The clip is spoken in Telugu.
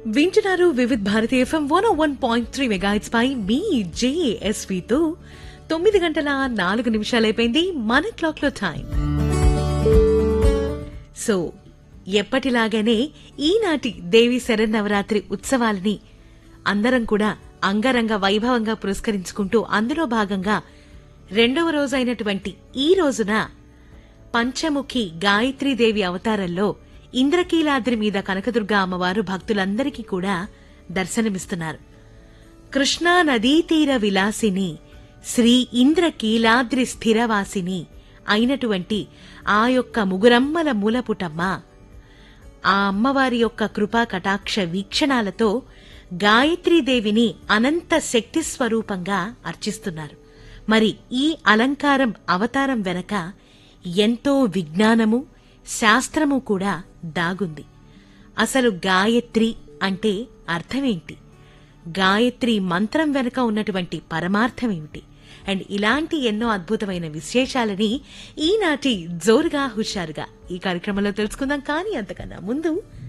వింటున్నారు Vividh Bharati FM one one point three mega hits పై మీ జేఎస్వితో తొమ్మిది గంటల నాలుగు నిమిషాలైపోయింది మన క్లాక్ లో టైం సో ఎప్పటిలాగానే ఈనాటి దేవి శరన్నవరాత్రి ఉత్సవాలని అందరం కూడా అంగరంగ వైభవంగా పురస్కరించుకుంటూ అందులో భాగంగా రెండవ రోజైనటువంటి ఈ రోజున పంచముఖి గాయత్రీదేవి అవతారంలో ఇంద్రకీలాద్రి మీద కనకదుర్గ అమ్మవారు భక్తులందరికీ కూడా దర్శనమిస్తున్నారు కృష్ణా నదీ తీర విలాసిని శ్రీ ఇంద్రకీలాద్రి స్థిరవాసిని అయినటువంటి ఆ యొక్క ముగురమ్మల మూలపుటమ్మ ఆ అమ్మవారి యొక్క కృపా కటాక్ష వీక్షణాలతో గాయత్రీదేవిని అనంత శక్తి స్వరూపంగా అర్చిస్తున్నారు మరి ఈ అలంకారం అవతారం వెనక ఎంతో విజ్ఞానము శాస్త్రము కూడా దాగుంది అసలు గాయత్రి అంటే అర్థమేంటి గాయత్రి మంత్రం వెనుక ఉన్నటువంటి పరమార్థమేమిటి అండ్ ఇలాంటి ఎన్నో అద్భుతమైన విశేషాలని ఈనాటి జోరుగా హుషారుగా ఈ కార్యక్రమంలో తెలుసుకుందాం కానీ అంతకన్నా ముందు